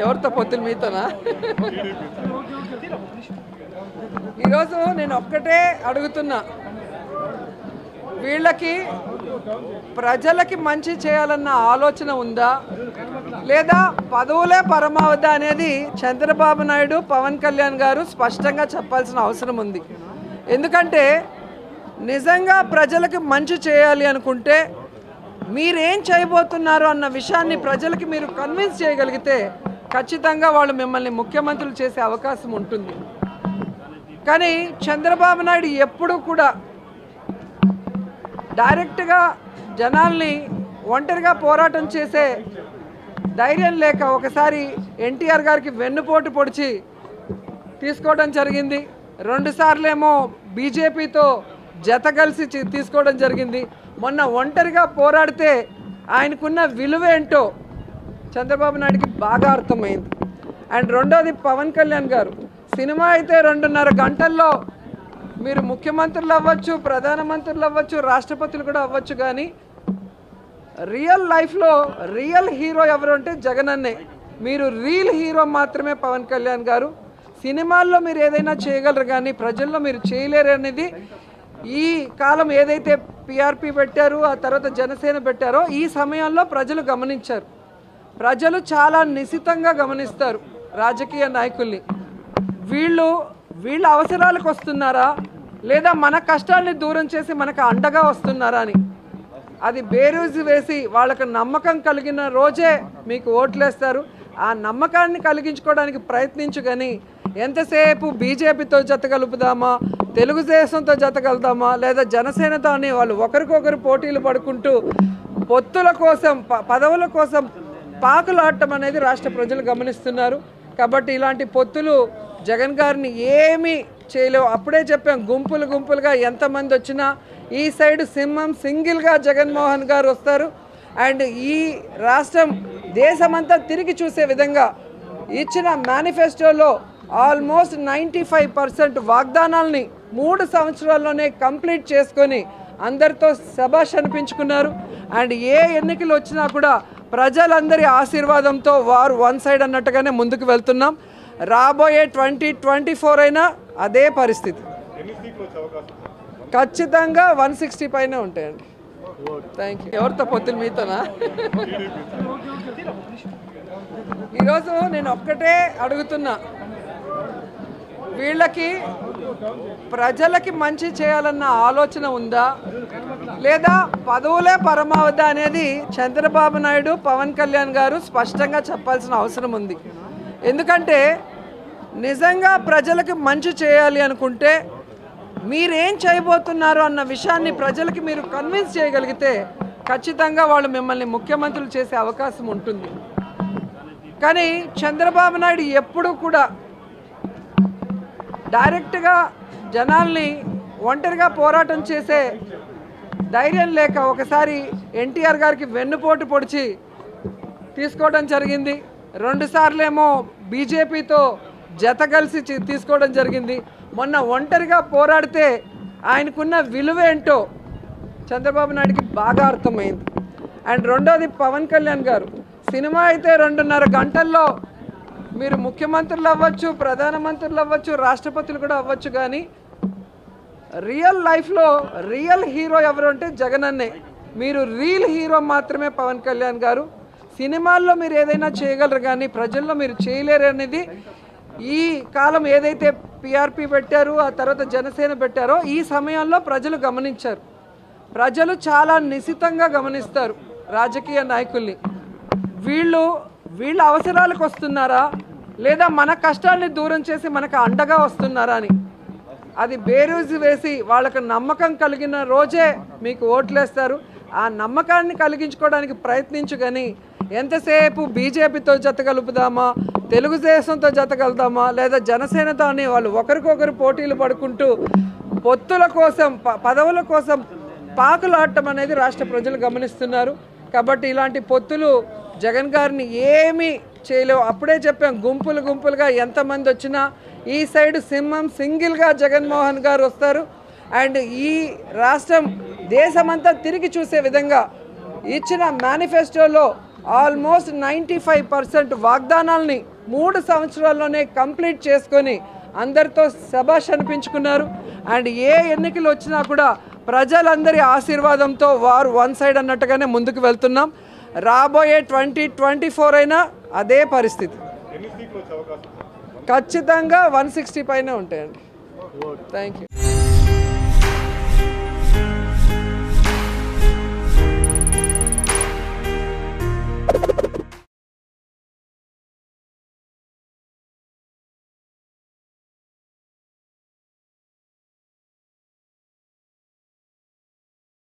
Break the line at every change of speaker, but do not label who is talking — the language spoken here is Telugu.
ఎవరితో పొత్తులు మీతోనా ఈరోజు నేను ఒక్కటే అడుగుతున్నా వీళ్ళకి ప్రజలకి మంచి చేయాలన్న ఆలోచన ఉందా లేదా పదవులే పరమావధి అనేది చంద్రబాబు నాయుడు పవన్ కళ్యాణ్ గారు స్పష్టంగా చెప్పాల్సిన అవసరం ఉంది ఎందుకంటే నిజంగా ప్రజలకి మంచి చేయాలి అనుకుంటే మీరేం చేయబోతున్నారు అన్న విషయాన్ని ప్రజలకి మీరు కన్విన్స్ చేయగలిగితే ఖచ్చితంగా వాళ్ళు మిమ్మల్ని ముఖ్యమంత్రులు చేసే అవకాశం ఉంటుంది కానీ చంద్రబాబు నాయుడు ఎప్పుడూ కూడా డైరెక్ట్గా జనాల్ని ఒంటరిగా పోరాటం చేసే ధైర్యం లేక ఒకసారి ఎన్టీఆర్ గారికి వెన్నుపోటు పొడిచి తీసుకోవడం జరిగింది రెండుసార్లేమో బీజేపీతో జత కలిసి చి- తీసుకోవడం జరిగింది మొన్న ఒంటరిగా పోరాడితే ఆయనకున్న విలువ ఏంటో చంద్రబాబు నాయుడుకి బాగా అర్థమైంది అండ్ రెండోది పవన్ కళ్యాణ్ గారు సినిమా అయితే రెండున్నర గంటల్లో మీరు ముఖ్యమంత్రులు అవ్వచ్చు ప్రధానమంత్రులు అవ్వచ్చు రాష్ట్రపతులు కూడా అవ్వచ్చు కానీ రియల్ లైఫ్లో రియల్ హీరో ఎవరు అంటే జగన్ అన్నే మీరు రియల్ హీరో మాత్రమే పవన్ కళ్యాణ్ గారు సినిమాల్లో మీరు ఏదైనా చేయగలరు కానీ ప్రజల్లో మీరు చేయలేరు అనేది ఈ కాలం ఏదైతే పిఆర్పి పెట్టారు ఆ తర్వాత జనసేన పెట్టారో ఈ సమయంలో ప్రజలు గమనించారు ప్రజలు చాలా నిశితంగా గమనిస్తారు రాజకీయ నాయకుల్ని వీళ్ళు వీళ్ళ అవసరాలకు వస్తున్నారా లేదా మన కష్టాల్ని దూరం చేసి మనకు అండగా వస్తున్నారా అని అది బేరూజు వేసి వాళ్ళకు నమ్మకం కలిగిన రోజే మీకు ఓట్లేస్తారు ఆ నమ్మకాన్ని కలిగించుకోవడానికి ప్రయత్నించు కానీ ఎంతసేపు బీజేపీతో జత కలుపుదామా తెలుగుదేశంతో జత కలుద్దామా లేదా జనసేనతో అని వాళ్ళు ఒకరికొకరు పోటీలు పడుకుంటూ పొత్తుల కోసం ప- పదవుల కోసం పాకులాడటం అనేది రాష్ట్ర ప్రజలు గమనిస్తున్నారు కాబట్టి ఇలాంటి పొత్తులు జగన్ గారిని ఏమీ చేయలేవు అప్పుడే చెప్పాం గుంపులు గుంపులుగా ఎంతమంది వచ్చినా ఈ సైడ్ సింహం సింగిల్గా జగన్మోహన్ గారు వస్తారు అండ్ ఈ రాష్ట్రం దేశమంతా తిరిగి చూసే విధంగా ఇచ్చిన మేనిఫెస్టోలో ఆల్మోస్ట్ నైంటీ ఫైవ్ పర్సెంట్ వాగ్దానాల్ని మూడు సంవత్సరాల్లోనే కంప్లీట్ చేసుకొని అందరితో శభాష్ అనిపించుకున్నారు అండ్ ఏ ఎన్నికలు వచ్చినా కూడా ప్రజలందరి ఆశీర్వాదంతో వారు వన్ సైడ్ అన్నట్టుగానే ముందుకు వెళ్తున్నాం రాబోయే ట్వంటీ ట్వంటీ ఫోర్ అయినా అదే పరిస్థితి ఖచ్చితంగా వన్ సిక్స్టీ పైన ఉంటాయండి థ్యాంక్ యూ ఎవరితో పొత్తులు మీతోనా ఈరోజు నేను ఒక్కటే అడుగుతున్నా వీళ్ళకి ప్రజలకి మంచి చేయాలన్న ఆలోచన ఉందా లేదా పదవులే పరమావధి అనేది చంద్రబాబు నాయుడు పవన్ కళ్యాణ్ గారు స్పష్టంగా చెప్పాల్సిన అవసరం ఉంది ఎందుకంటే నిజంగా ప్రజలకి మంచి చేయాలి అనుకుంటే మీరేం చేయబోతున్నారు అన్న విషయాన్ని ప్రజలకి మీరు కన్విన్స్ చేయగలిగితే ఖచ్చితంగా వాళ్ళు మిమ్మల్ని ముఖ్యమంత్రులు చేసే అవకాశం ఉంటుంది కానీ చంద్రబాబు నాయుడు ఎప్పుడూ కూడా డైరెక్ట్గా జనాల్ని ఒంటరిగా పోరాటం చేసే ధైర్యం లేక ఒకసారి ఎన్టీఆర్ గారికి వెన్నుపోటు పొడిచి తీసుకోవడం జరిగింది రెండుసార్లేమో బీజేపీతో జత కలిసి చి- తీసుకోవడం జరిగింది మొన్న ఒంటరిగా పోరాడితే ఆయనకున్న విలువ ఏంటో చంద్రబాబు నాయుడుకి బాగా అర్థమైంది అండ్ రెండోది పవన్ కళ్యాణ్ గారు సినిమా అయితే రెండున్నర గంటల్లో మీరు ముఖ్యమంత్రులు అవ్వచ్చు ప్రధానమంత్రులు అవ్వచ్చు రాష్ట్రపతులు కూడా అవ్వచ్చు కానీ రియల్ లైఫ్లో రియల్ హీరో ఎవరు అంటే జగన్ అన్నే మీరు రియల్ హీరో మాత్రమే పవన్ కళ్యాణ్ గారు సినిమాల్లో మీరు ఏదైనా చేయగలరు కానీ ప్రజల్లో మీరు చేయలేరు అనేది ఈ కాలం ఏదైతే పిఆర్పి పెట్టారు ఆ తర్వాత జనసేన పెట్టారో ఈ సమయంలో ప్రజలు గమనించారు ప్రజలు చాలా నిశితంగా గమనిస్తారు రాజకీయ నాయకుల్ని వీళ్ళు వీళ్ళ అవసరాలకు వస్తున్నారా లేదా మన కష్టాల్ని దూరం చేసి మనకు అండగా వస్తున్నారా అని అది బేరూజు వేసి వాళ్ళకు నమ్మకం కలిగిన రోజే మీకు ఓట్లేస్తారు ఆ నమ్మకాన్ని కలిగించుకోవడానికి ప్రయత్నించు కానీ ఎంతసేపు బీజేపీతో జత కలుపుదామా తెలుగుదేశంతో జత కలుద్దామా లేదా జనసేనతో అని వాళ్ళు ఒకరికొకరు పోటీలు పడుకుంటూ పొత్తుల కోసం ప- పదవుల కోసం పాకులాడటం అనేది రాష్ట్ర ప్రజలు గమనిస్తున్నారు కాబట్టి ఇలాంటి పొత్తులు జగన్ గారిని ఏమీ చేయలేవు అప్పుడే చెప్పాం గుంపులు గుంపులుగా ఎంతమంది వచ్చినా ఈ సైడ్ సింహం సింగిల్గా జగన్మోహన్ గారు వస్తారు అండ్ ఈ రాష్ట్రం దేశమంతా తిరిగి చూసే విధంగా ఇచ్చిన మేనిఫెస్టోలో ఆల్మోస్ట్ నైంటీ ఫైవ్ పర్సెంట్ వాగ్దానాల్ని మూడు సంవత్సరాల్లోనే కంప్లీట్ చేసుకొని అందరితో శబాష్ అనిపించుకున్నారు అండ్ ఏ ఎన్నికలు వచ్చినా కూడా ప్రజలందరి ఆశీర్వాదంతో వారు వన్ సైడ్ అన్నట్టుగానే ముందుకు వెళ్తున్నాం రాబోయే ట్వంటీ ట్వంటీ ఫోర్ అయినా అదే పరిస్థితి ఖచ్చితంగా వన్ సిక్స్టీ పైనే ఉంటాయండి థ్యాంక్ యూ